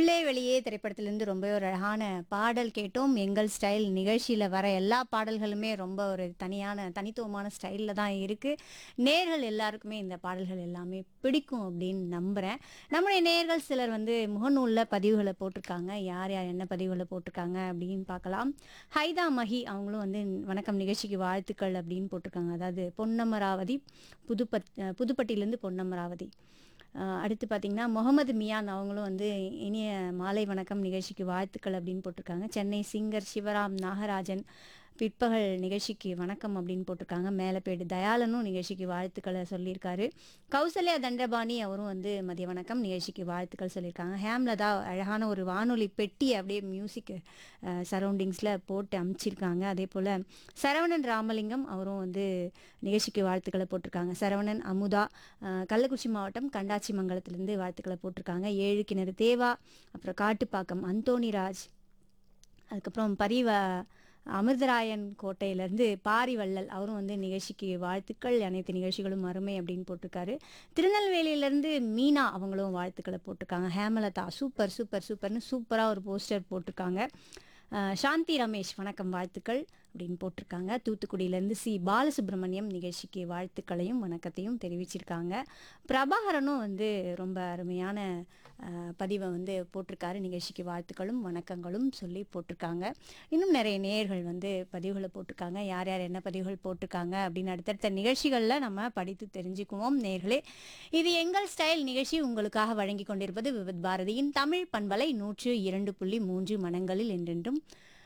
உள்ளே வெளியே திரைப்படத்திலிருந்து ரொம்ப ஒரு அழகான பாடல் கேட்டோம் எங்கள் ஸ்டைல் நிகழ்ச்சியில் வர எல்லா பாடல்களுமே ரொம்ப ஒரு தனியான தனித்துவமான ஸ்டைலில் தான் இருக்குது நேர்கள் எல்லாருக்குமே இந்த பாடல்கள் எல்லாமே பிடிக்கும் அப்படின்னு நம்புகிறேன் நம்முடைய நேர்கள் சிலர் வந்து முகநூலில் பதிவுகளை போட்டிருக்காங்க யார் யார் என்ன பதிவுகளை போட்டிருக்காங்க அப்படின்னு பார்க்கலாம் ஹைதா மஹி அவங்களும் வந்து வணக்கம் நிகழ்ச்சிக்கு வாழ்த்துக்கள் அப்படின்னு போட்டிருக்காங்க அதாவது பொன்னமராவதி புதுப்பட் புதுப்பட்டியிலேருந்து பொன்னமராவதி அஹ் அடுத்து பார்த்தீங்கன்னா முகமது மியான் அவங்களும் வந்து இனிய மாலை வணக்கம் நிகழ்ச்சிக்கு வாழ்த்துக்கள் அப்படின்னு போட்டிருக்காங்க சென்னை சிங்கர் சிவராம் நாகராஜன் பிற்பகல் நிகழ்ச்சிக்கு வணக்கம் அப்படின்னு போட்டிருக்காங்க மேலப்பேடு தயாளனும் நிகழ்ச்சிக்கு வாழ்த்துக்களை சொல்லியிருக்காரு கௌசல்யா தண்டபாணி அவரும் வந்து மதிய வணக்கம் நிகழ்ச்சிக்கு வாழ்த்துக்கள் சொல்லியிருக்காங்க ஹேம்லதா அழகான ஒரு வானொலி பெட்டி அப்படியே மியூசிக் சரௌண்டிங்ஸில் போட்டு அமைச்சிருக்காங்க அதே போல் சரவணன் ராமலிங்கம் அவரும் வந்து நிகழ்ச்சிக்கு வாழ்த்துக்களை போட்டிருக்காங்க சரவணன் அமுதா அஹ், கள்ளக்குறிச்சி மாவட்டம் கண்டாச்சி மங்கலத்திலேருந்து வாழ்த்துக்களை போட்டிருக்காங்க ஏழு கிணறு தேவா அப்புறம் காட்டுப்பாக்கம் அந்தோணிராஜ் அதுக்கப்புறம் பரிவ அமிர்தராயன் கோட்டையிலேருந்து பாரிவள்ளல் அவரும் வந்து நிகழ்ச்சிக்கு வாழ்த்துக்கள் அனைத்து நிகழ்ச்சிகளும் அருமை அப்படின்னு போட்டிருக்காரு திருநெல்வேலியிலேருந்து மீனா அவங்களும் வாழ்த்துக்களை போட்டிருக்காங்க ஹேமலதா சூப்பர் சூப்பர் சூப்பர்னு சூப்பராக ஒரு போஸ்டர் போட்டிருக்காங்க அஹ், சாந்தி ரமேஷ் வணக்கம் வாழ்த்துக்கள் அப்படின்னு போட்டிருக்காங்க தூத்துக்குடியிலேருந்து சி பாலசுப்ரமணியம் நிகழ்ச்சிக்கு வாழ்த்துக்களையும் வணக்கத்தையும் தெரிவிச்சிருக்காங்க பிரபாகரனும் வந்து ரொம்ப அருமையான அஹ், பதிவை வந்து போட்டிருக்காரு நிகழ்ச்சிக்கு வாழ்த்துக்களும் வணக்கங்களும் சொல்லி போட்டிருக்காங்க இன்னும் நிறைய நேயர்கள் வந்து பதிவுகளை போட்டிருக்காங்க யார் யார் என்ன பதிவுகள் போட்டிருக்காங்க அப்படின்னு அடுத்தடுத்த நிகழ்ச்சிகளில் நம்ம படித்து தெரிஞ்சுக்குவோம் நேர்களே இது எங்கள் ஸ்டைல் நிகழ்ச்சி உங்களுக்காக வழங்கி கொண்டிருப்பது விவித் பாரதியின் தமிழ் பண்பலை நூற்று இரண்டு புள்ளி மூன்று மனங்களில் என்றென்றும்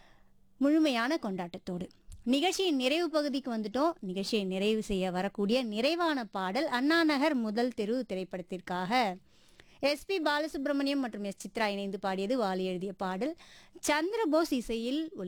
முழுமையான கொண்டாட்டத்தோடு நிகழ்ச்சியின் நிறைவு பகுதிக்கு வந்துட்டோம் நிகழ்ச்சியை நிறைவு செய்ய வரக்கூடிய நிறைவான பாடல் அண்ணா நகர் முதல் தெரு திரைப்படத்திற்காக எஸ்பி பாலசுப்ரமணியம் மற்றும் எஸ் சித்ரா இணைந்து பாடியது வாலி எழுதிய பாடல் சந்திரபோஸ் இசையில்